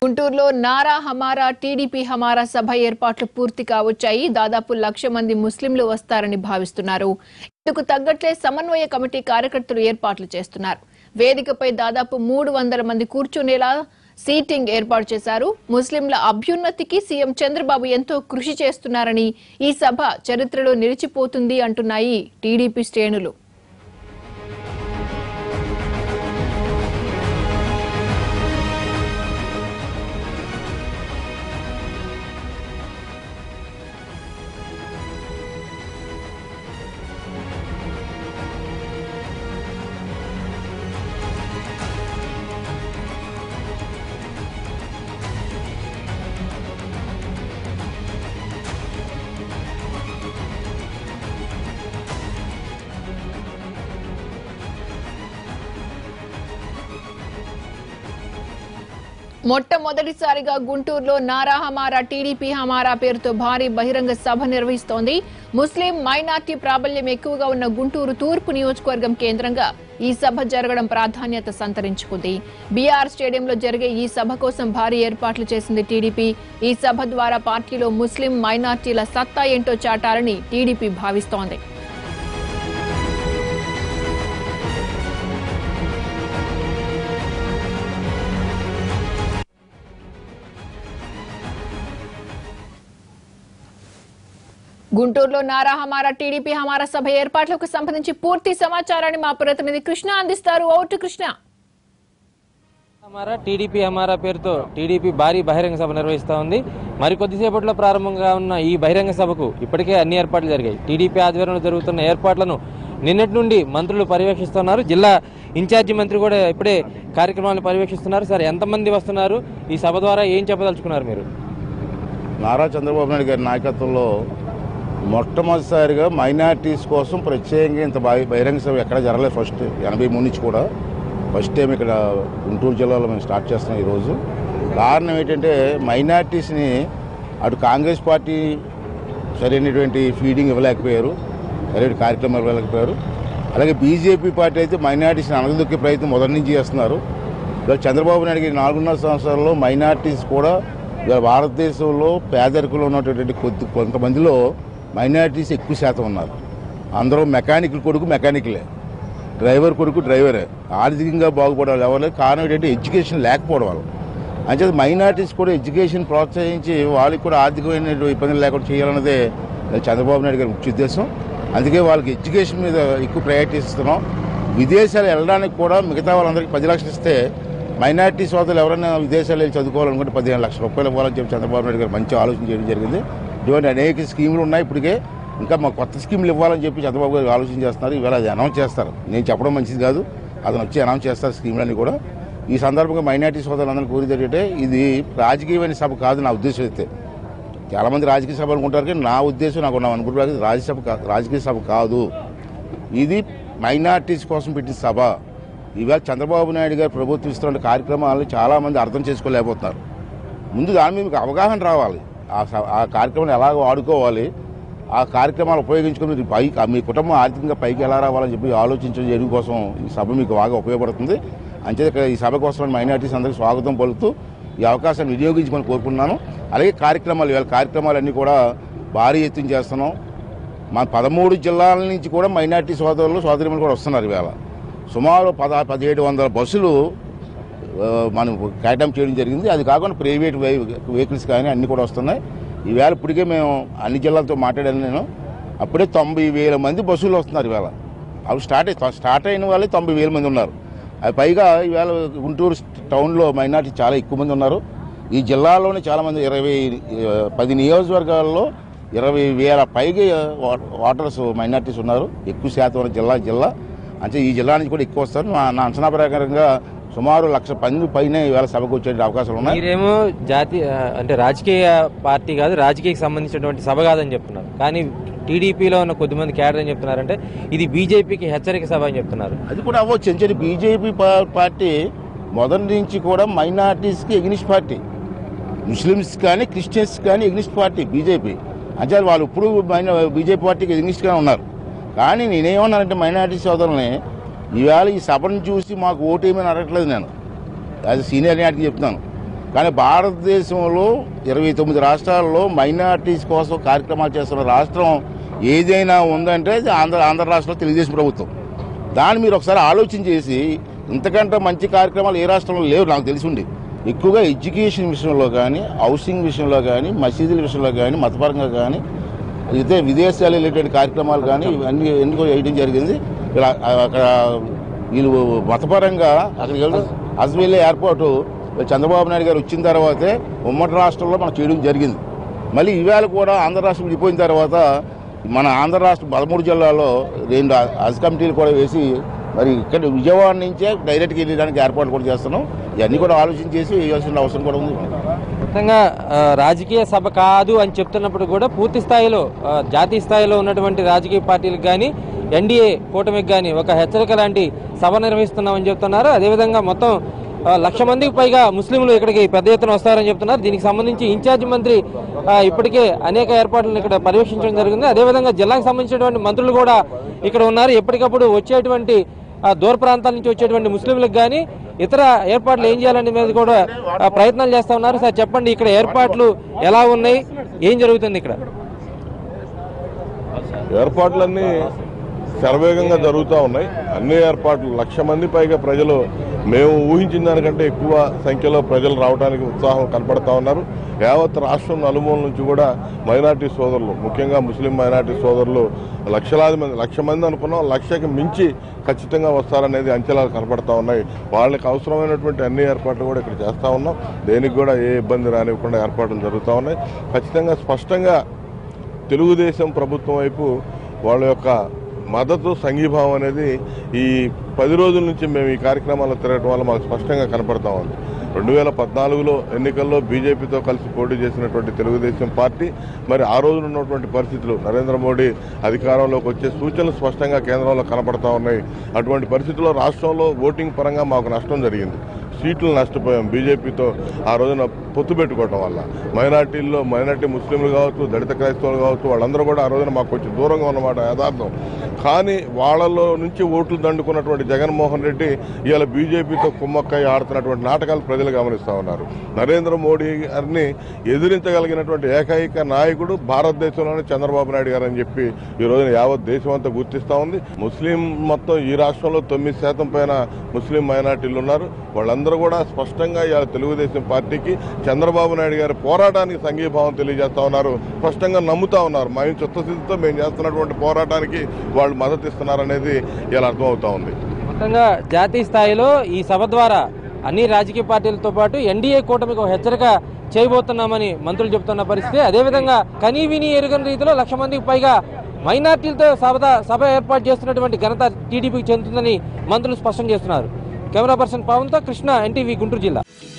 గుంటూరులో నారా హమారా టీడీపీ హమారా సభ ఏర్పాట్లు పూర్తి కావచ్చాయి దాదాపు లక్ష మంది ముస్లింలు వస్తారని భావిస్తున్నారు ఇందుకు తగ్గట్లే సమన్వయ కమిటీ కార్యకర్తలు ఏర్పాట్లు చేస్తున్నారు వేదికపై దాదాపు మూడు వందల మంది కూర్చునేలా సీటింగ్ ఏర్పాటు చేశారు ముస్లింల అభ్యున్నతికి సీఎం చంద్రబాబు ఎంతో కృషి చేస్తున్నారని ఈ సభ చరిత్రలో నిలిచిపోతుంది అంటున్నాయి టీడీపీ శ్రేణులు మొట్టమొదటిసారిగా గుంటూరులో నారా హమారా టీడీపీ హమారా పేరుతో భారీ బహిరంగ సభ నిర్వహిస్తోంది ముస్లిం మైనార్టీ ప్రాబల్యం ఎక్కువగా ఉన్న గుంటూరు తూర్పు నియోజకవర్గం కేంద్రంగా ఈ సభ జరగడం ప్రాధాన్యత సంతరించుకుంది బీఆర్ స్టేడియంలో జరిగే ఈ సభ కోసం భారీ ఏర్పాట్లు చేసింది టీడీపీ ఈ సభ ద్వారా పార్టీలో ముస్లిం మైనార్టీల సత్తా ఏంటో చాటాలని టీడీపీ భావిస్తోంది గుంటూరులో నారా హమారా టీడీపీ హమారా సభ ఏర్పాట్లకు సంబంధించి పూర్తి సమాచారాన్ని మా ప్రతినిధి కృష్ణ అందిస్తారు ఓటు కృష్ణ హమారా టీడీపీ హమారా పేరుతో టీడీపీ భారీ బహిరంగ సభ నిర్వహిస్తా ఉంది మరి కొద్దిసేపట్లో ప్రారంభంగా ఉన్న ఈ బహిరంగ సభకు ఇప్పటికే అన్ని ఏర్పాట్లు జరిగాయి టీడీపీ ఆధ్వర్యంలో జరుగుతున్న ఏర్పాట్లను నిన్నటి నుండి మంత్రులు పర్యవేక్షిస్తున్నారు జిల్లా ఇన్ఛార్జి మంత్రి కూడా ఇప్పుడే కార్యక్రమాలను పర్యవేక్షిస్తున్నారు సార్ ఎంతమంది వస్తున్నారు ఈ సభ ద్వారా ఏం చెప్పదలుచుకున్నారు మీరు నారా చంద్రబాబు నాయుడు గారి నాయకత్వంలో మొట్టమొదటిసారిగా మైనార్టీస్ కోసం ప్రత్యేకంగా ఇంత బహి- బహిరంగ సభ ఎక్కడ జరగలేదు ఫస్ట్ ఎనభై మూడు నుంచి కూడా ఫస్ట్ టైం ఇక్కడ గుంటూరు జిల్లాలో మేము స్టార్ట్ చేస్తున్నాం ఈరోజు కారణం ఏంటంటే మైనార్టీస్ని అటు కాంగ్రెస్ పార్టీ సరైనటువంటి ఫీడింగ్ ఇవ్వలేకపోయారు సరైన కార్యక్రమాలు ఇవ్వలేకపోయారు అలాగే బీజేపీ పార్టీ అయితే మైనార్టీస్ని అనగదొక్కే ప్రయత్నం మొదటి నుంచి చేస్తున్నారు ఇవాళ చంద్రబాబు నాయుడు గారి నాలుగున్నర సంవత్సరాల్లో మైనార్టీస్ కూడా ఇవాళ భారతదేశంలో పేదరికంలో ఉన్నటువంటి కొద్ది కొంతమందిలో మైనార్టీస్ ఎక్కువ శాతం ఉన్నారు అందరూ మెకానికల్ కొడుకు మెకానికలే డ్రైవర్ కొడుకు డ్రైవరే ఆర్థికంగా బాగుపడాలి ఎవరు కారణం ఏంటంటే ఎడ్యుకేషన్ లేకపోవడం వల్ల అంచేది మైనార్టీస్ కూడా ఎడ్యుకేషన్ ప్రోత్సహించి వాళ్ళకి కూడా ఆర్థికమైన ఇబ్బందులు లేకుండా చేయాలన్నదే చంద్రబాబు నాయుడు గారి ముఖ్య ఉద్దేశం అందుకే వాళ్ళకి ఎడ్యుకేషన్ మీద ఎక్కువ ప్రయారిటీ ఇస్తున్నాం విదేశాలు వెళ్ళడానికి కూడా మిగతా వాళ్ళందరికీ పది లక్షలు ఇస్తే మైనార్టీ సోదరులు ఎవరైనా విదేశాలు వెళ్ళి చదువుకోవాలనుకుంటే పదిహేను లక్షల రూపాయలు ఇవ్వాలని చెప్పి చంద్రబాబు నాయుడు గారు మంచి ఆలోచన చేయడం జరిగింది ఇటువంటి అనేక స్కీములు ఉన్నాయి ఇప్పటికే ఇంకా మా కొత్త స్కీములు ఇవ్వాలని చెప్పి చంద్రబాబు గారు ఆలోచన చేస్తున్నారు ఇవాళ అది అనౌన్స్ చేస్తారు నేను చెప్పడం మంచిది కాదు అతను వచ్చి అనౌన్స్ చేస్తారు స్కీములన్నీ కూడా ఈ సందర్భంగా మైనార్టీ సోదరులందరూ కోరేది ఏంటంటే ఇది రాజకీయమైన సభ కాదు నా ఉద్దేశం అయితే చాలా మంది రాజకీయ సభ అనుకుంటారు కానీ నా ఉద్దేశం నాకు నా అనుకుంటున్నారు రాజ్యసభ కా- రాజకీయ సభ కాదు ఇది మైనార్టీస్ కోసం పెట్టిన సభ ఇవాళ చంద్రబాబు నాయుడు గారు ప్రభుత్వం ఇస్తున్న కార్యక్రమాలను చాలామంది అర్థం చేసుకోలేకపోతున్నారు ముందు దాని మీద మీకు అవగాహన రావాలి ఆ స- ఆ కార్యక్రమాన్ని ఎలాగ వాడుకోవాలి ఆ కార్యక్రమాలు ఉపయోగించుకొని మీరు పైకి మీ కుటుంబం ఆర్థికంగా పైకి ఎలా రావాలని చెప్పి ఆలోచించడం చేయడం కోసం ఈ సభ మీకు బాగా ఉపయోగపడుతుంది అంతే ఇక్కడ ఈ సభ కోసం మైనార్టీస్ అందరికీ స్వాగతం పలుకుతూ ఈ అవకాశాన్ని వినియోగించుకొని కోరుకున్నాను అలాగే కార్యక్రమాలు ఇవాళ కార్యక్రమాలన్నీ కూడా భారీ ఎత్తున చేస్తున్నాం మన పదమూడు జిల్లాల నుంచి కూడా మైనార్టీ సోదరులు సోదరిమలు కూడా వస్తున్నారు ఇవాళ సుమారు పద పదిహేడు వందల బస్సులు ఆ, మనం కేటాయింపు చేయడం జరిగింది అది కాకుండా ప్రైవేట్ వెహికల్స్ కానీ అన్నీ కూడా వస్తున్నాయి ఈవేళ ఇప్పటికే మేము అన్ని జిల్లాలతో మాట్లాడాను నేను అప్పుడే తొంభై వేల మంది బస్సులు వస్తున్నారు ఇవాళ అవి స్టార్ట్ అయి స్టార్ట్ అయిన వాళ్ళే తొంభై వేల మంది ఉన్నారు అది పైగా ఈవేళ గుంటూరు టౌన్లో మైనార్టీ చాలా ఎక్కువ మంది ఉన్నారు ఈ జిల్లాలోనే చాలామంది ఇరవై ఆ, పది నియోజకవర్గాల్లో ఇరవై వేల పైగా వా- ఓటర్స్ మైనార్టీస్ ఉన్నారు ఎక్కువ శాతం ఉన్న జిల్లా జిల్లా అంటే ఈ జిల్లా నుంచి కూడా ఎక్కువ వస్తారు నా నా అంచనా ప్రకారంగా సుమారు లక్ష పది పైన ఈవేళ సభకు వచ్చే అవకాశాలు ఉన్నాయి మీరేమో జాతీయ అంటే రాజకీయ పార్టీ కాదు రాజకీయకి సంబంధించినటువంటి సభ కాదని చెప్తున్నారు కానీ టీడీపీలో ఉన్న కొద్దిమంది క్యాడర్ ఏం చెప్తున్నారంటే ఇది బీజేపీకి హెచ్చరిక సభ అని చెప్తున్నారు అది కూడా అవ్వచ్చు ఎందుకంటే బీజేపీ పా- పార్టీ మొదటి నుంచి కూడా మైనార్టీస్కి ఎగ్నిస్ట్ పార్టీ ముస్లిమ్స్ కానీ క్రిస్టియన్స్ కానీ ఎగ్నిస్ట్ పార్టీ బీజేపీ అంటే వాళ్ళు ఇప్పుడు మైనా బీజేపీ పార్టీకి ఎగ్నిస్ట్గా ఉన్నారు కానీ నేనేమన్నానంటే మైనార్టీ సోదరుల్ని ఈవేళ ఈ సభను చూసి మాకు ఓటేమని అడగట్లేదు నేను యాజ్ సీనియర్ నాటికి చెప్తున్నాను కానీ భారతదేశంలో ఇరవై తొమ్మిది రాష్ట్రాల్లో మైనార్టీస్ కోసం కార్యక్రమాలు చేస్తున్న రాష్ట్రం ఏదైనా ఉందంటే అది ఆంధ్ర ఆంధ్ర రాష్ట్రంలో తెలుగుదేశం ప్రభుత్వం దాన్ని మీరు ఒకసారి ఆలోచన చేసి ఇంతకంటే మంచి కార్యక్రమాలు ఏ రాష్ట్రంలో లేవు నాకు తెలిసి ఉండి ఎక్కువగా ఎడ్యుకేషన్ విషయంలో కానీ హౌసింగ్ విషయంలో కానీ మసీదుల విషయంలో కానీ మతపరంగా కానీ అయితే విదేశాలు వెళ్ళేటువంటి కార్యక్రమాలు కానీ ఇవన్నీ ఎన్ని కూడా వేయడం జరిగింది ఇలా అక్కడ వీళ్ళు మతపరంగా అక్కడికి వెళ్తే అజ్మీల్ ఎయిర్పోర్టు చంద్రబాబు నాయుడు గారు వచ్చిన తర్వాతే ఉమ్మడి రాష్ట్రంలో మనం చేయడం జరిగింది మళ్ళీ ఈవేళ కూడా ఆంధ్ర రాష్ట్రం విడిపోయిన తర్వాత మన ఆంధ్ర రాష్ట్రం పదమూడు జిల్లాలో రెండు హజ్ కమిటీలు కూడా వేసి మరి ఇక్కడ విజయవాడ నుంచే డైరెక్ట్గా వెళ్ళడానికి ఏర్పాట్లు కూడా చేస్తున్నాం ఇవన్నీ కూడా ఆలోచన చేసి వేయాల్సిన అవసరం కూడా ఉంది మొత్తంగా ఆ, రాజకీయ సభ కాదు అని చెప్తున్నప్పుడు కూడా పూర్తి స్థాయిలో ఆ, జాతీయ స్థాయిలో ఉన్నటువంటి రాజకీయ పార్టీలకు కానీ ఎన్డీఏ కూటమికి కానీ ఒక హెచ్చరిక లాంటి సభ నిర్వహిస్తున్నామని చెప్తున్నారు అదేవిధంగా మొత్తం ఆ, లక్ష మందికి పైగా ముస్లింలు ఇక్కడికి పెద్ద ఎత్తున వస్తారని చెప్తున్నారు దీనికి సంబంధించి ఇన్ఛార్జ్ మంత్రి ఆ, ఇప్పటికే అనేక ఏర్పాట్లను ఇక్కడ పర్యవేక్షించడం జరిగింది అదేవిధంగా జిల్లాకు సంబంధించినటువంటి మంత్రులు కూడా ఇక్కడ ఉన్నారు ఎప్పటికప్పుడు వచ్చేటువంటి ఆ, దూర ప్రాంతాల నుంచి వచ్చేటువంటి ముస్లింలకు కానీ ఇతర ఏర్పాట్లు ఏం చేయాలనే మీద కూడా ఆ, ప్రయత్నాలు చేస్తా ఉన్నారు సార్ చెప్పండి ఇక్కడ ఏర్పాట్లు ఎలా ఉన్నాయి ఏం జరుగుతుంది ఇక్కడ ఏర్పాట్లన్నీ శరవేగంగా జరుగుతూ ఉన్నాయి అన్ని ఏర్పాట్లు లక్ష మంది పైగా ప్రజలు మేము ఊహించిన దానికంటే ఎక్కువ సంఖ్యలో ప్రజలు రావడానికి ఉత్సాహం కనపడతా ఉన్నారు యావత్ రాష్ట్రం నలుమూల నుంచి కూడా మైనార్టీ సోదరులు ముఖ్యంగా ముస్లిం మైనార్టీ సోదరులు లక్షలాది మంది లక్ష మంది అనుకున్నాం లక్షకి మించి ఖచ్చితంగా వస్తారనేది అంచనాలు కనపడతా ఉన్నాయి వాళ్ళకి అవసరమైనటువంటి అన్ని ఏర్పాట్లు కూడా ఇక్కడ చేస్తా ఉన్నాం దేనికి కూడా ఏ ఇబ్బంది రానివ్వకుండా ఏర్పాట్లు జరుగుతూ ఉన్నాయి ఖచ్చితంగా స్పష్టంగా తెలుగుదేశం ప్రభుత్వం వైపు వాళ్ళ యొక్క మద్దతు సంఘీభావం అనేది ఈ పది రోజుల నుంచి మేము ఈ కార్యక్రమాల్లో తిరగడం వల్ల మాకు స్పష్టంగా కనపడతా ఉంది రెండు వేల పద్నాలుగులో ఎన్నికల్లో బీజేపీతో కలిసి పోటీ చేసినటువంటి తెలుగుదేశం పార్టీ మరి ఆ రోజున ఉన్నటువంటి పరిస్థితులు నరేంద్ర మోడీ అధికారంలోకి వచ్చే సూచనలు స్పష్టంగా కేంద్రంలో కనపడతా ఉన్నాయి అటువంటి పరిస్థితుల్లో రాష్ట్రంలో ఓటింగ్ పరంగా మాకు నష్టం జరిగింది సీట్లు నష్టపోయాం బీజేపీతో ఆ రోజున పొత్తు పెట్టుకోవటం వల్ల మైనార్టీల్లో మైనార్టీ ముస్లింలు కావచ్చు దళిత క్రైస్తవులు కావచ్చు వాళ్ళందరూ కూడా ఆ రోజున మాకు కొంచెం దూరంగా ఉన్నమాట యథార్థం కానీ వాళ్ళలో నుంచి ఓట్లు దండుకున్నటువంటి జగన్మోహన్ రెడ్డి ఇవాళ బీజేపీతో కుమ్మక్కై ఆడుతున్నటువంటి నాటకాలు ప్రజలు గమనిస్తూ ఉన్నారు నరేంద్ర మోడీ గారిని ఎదిరించగలిగినటువంటి ఏకైక నాయకుడు భారతదేశంలోనే చంద్రబాబు నాయుడు గారు అని చెప్పి ఈ రోజున యావత్ దేశం అంతా గుర్తిస్తా ఉంది ముస్లిం మొత్తం ఈ రాష్ట్రంలో తొమ్మిది శాతం పైన ముస్లిం మైనార్టీలు ఉన్నారు వాళ్ళందరూ కూడా స్పష్టంగా ఇవాళ తెలుగుదేశం పార్టీకి చంద్రబాబు నాయుడు గారి పోరాటానికి సంఘీభావం తెలియజేస్తా ఉన్నారు స్పష్టంగా నమ్ముతా ఉన్నారు మేము చిత్తశుద్ధితో మేము చేస్తున్నటువంటి పోరాటానికి వాళ్ళు మద్దతు ఇస్తున్నారనేది ఇలా అర్థమవుతా ఉంది మొత్తంగా జాతీయ స్థాయిలో ఈ సభ ద్వారా అన్ని రాజకీయ పార్టీలతో పాటు ఎన్డీఏ కూటమికి ఒక హెచ్చరిక చేయబోతున్నామని మంత్రులు చెబుతున్న పరిస్థితి అదేవిధంగా కనీ విని ఎరుగని రీతిలో లక్ష మందికి పైగా మైనార్టీలతో సభ సభ ఏర్పాటు చేస్తున్నటువంటి ఘనత టీడీపీకి చెందుతుందని మంత్రులు స్పష్టం చేస్తున్నారు కెమెరా పర్సన్ పవన్తో కృష్ణ ఎన్టీవీ గుంటూరు జిల్లా